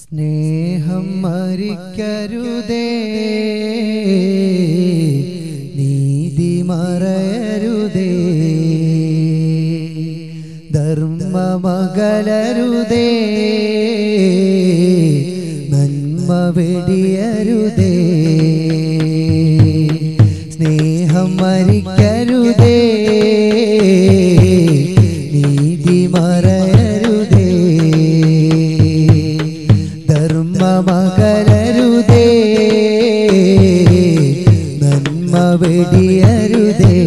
സ്നേഹം മരിക്കരുതേ നീതി മറയരുതേ ധർമ്മമകലരുതേ നന്മ വെടിയരുതേ സ്നേഹം മരിക്കരുതേ നീതി മറയരുതേ ധർമ്മമകലരുതേ നന്മ വെടിയരുതേ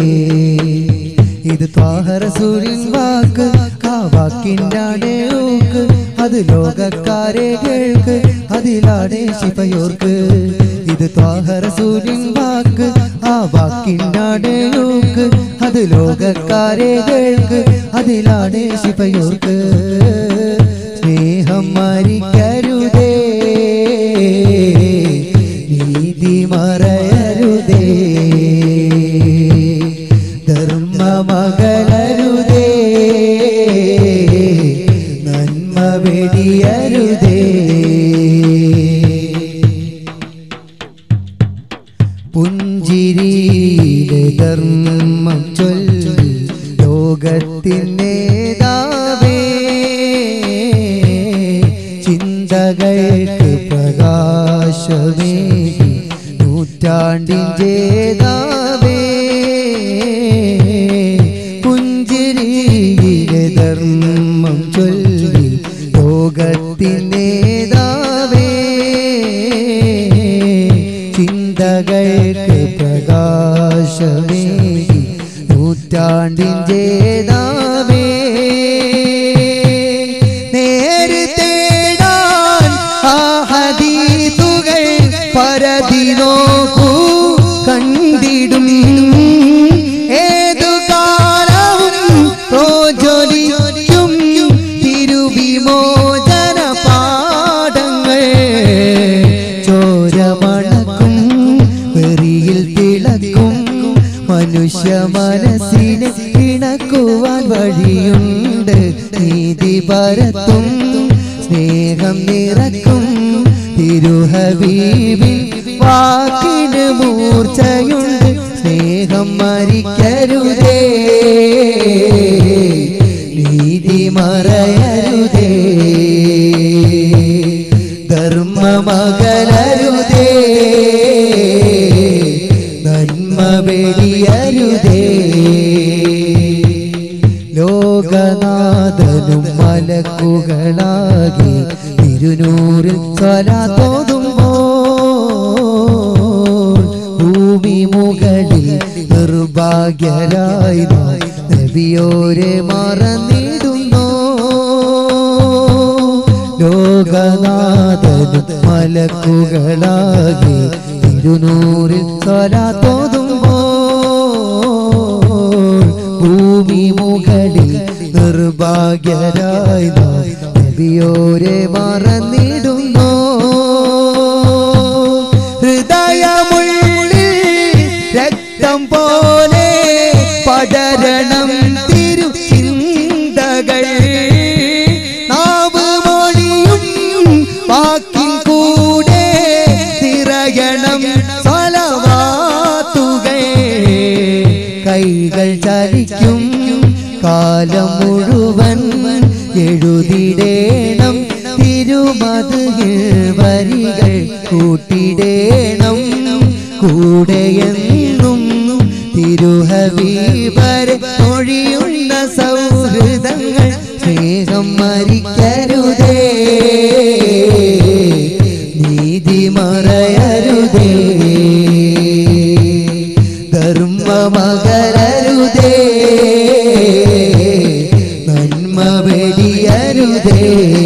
ഇത് ത്വാഹറസൂരിൻ വാക്ക് ആ വാക്കിൻ്റെ ഊക്ക് അത് ലോകക്കാരെ കേൾക്ക് അതിലാടെ ശിവയോർക്ക് ഇത് ത്വാഹറസൂരിൻ വാക്ക് ആ വാക്കിൻ്റെ ഊക്ക് അത് ലോകക്കാരെ കേൾക്ക് അതിലാടെ ശിവയോർക്ക് സ്നേഹം മരിക്കരുതേ നീതി മറയരുതേ ധർമ്മമകലരുതേ നന്മ വെടിയരുതേ പുഞ്ചിരിയിലെ ധർമ്മം ചൊല്ലി ലോകത്തിൻ നേതാവേ ചിന്തകൾക്ക് പ്രകാശമേ നൂറ്റാണ്ടിൻ ജേതാവേ പുഞ്ചിരിയിലെ ധർമ്മം ചൊല്ലി ലോകത്തിൻ നേതാവേ ചിന്തകൾക്ക് പ്രകാശമേ നൂറ്റാണ്ടിൻ ജേതാവേ നേര് തേടാൻ ആ ഹദീസുകൾ പരതി നോക്കൂ കണ്ടിടും ഏതു കാലവും പ്രോജ്വലിക്കും തിരുവിമോചന പാഠങ്ങൾ ചോരമണക്കും വെറിയിൽ തിളക്കും മനുഷ്യ മനസ്സിനെ ഇണക്കുവാൻ വഴിയുണ്ട് നീതി പരത്തും സ്നേഹം നിറക്കും തിരുഹബീബിൻ വാക്കിന് മൂർച്ചയുണ്ട് സ്നേഹം മരിക്കരുതേ നീതി മറയരുതേ ധർമ്മമകലരുതേ നന്മ വെടിയരുതേ ലോകനാഥനും മലക്കുകളാകി തിരുനൂറിൽ സ്വലാത്തോതുമ്പോൾ ഭൂമി മുകളിൽ നിർഭാഗ്യരായി നാം നബിയോരെ മറന്നിടുന്നു ലോകനാഥനും മലക്കുകളാകി തിരുനൂറിൽ സ്വലാത്തോതുമ്പോൾ ഭൂമി മുകളിൽ നിർഭാഗ്യരായി നാം നബിയോരെ മറന്നിടുന്നു ഹൃദയമുള്ളിൽ രക്തം പോലെ പടരണം തിരു ചിന്തകൾ നാവ് മൊഴിയും വാക്കിൻ കൂടെ നിറയണം സ്വലവാത്തുകൾ കൈകൾ ചലിക്കും കാലം മുഴുവൻ എഴുതിടേണം തിരുമതുകിൽ വരികൾ കൂട്ടിടേണം കൂടെയെന്നും തിരുഹബീബരെ ഒഴിയുന്ന സൗഹൃദങ്ങൾ സ്നേഹം മരിക്കരുതേ നീതി മറയരുതേ ധർമ്മമകരരുതേ നന്മ വെടിയരുതേ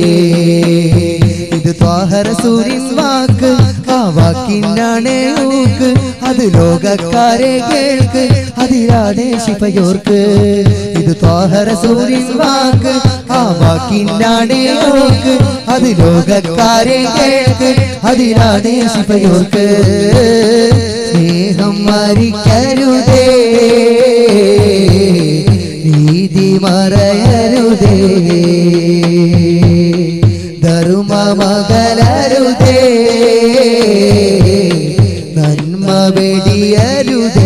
ഇത് ത്വാഹര സൂര്യൻ വാക്ക് ആ വാക്കിനാണ് ഊക്ക് അത് ലോകക്കാരെ കേൾക്ക് അതിലാടെ ശിവയോർക്ക് ഇത് ത്വാഹര സൂര്യൻ വാക്ക് ആ വാക്കിനാണ് ഊക്ക് അത് ലോകക്കാരെ കേൾക്ക് അതിലാടെ ശിവയോർക്ക് സ്നേഹം മരിക്കരുതേ നീതി മറയരുതേ ധർമ്മമക അകലരുതേ നന്മ വെടിയരുതേ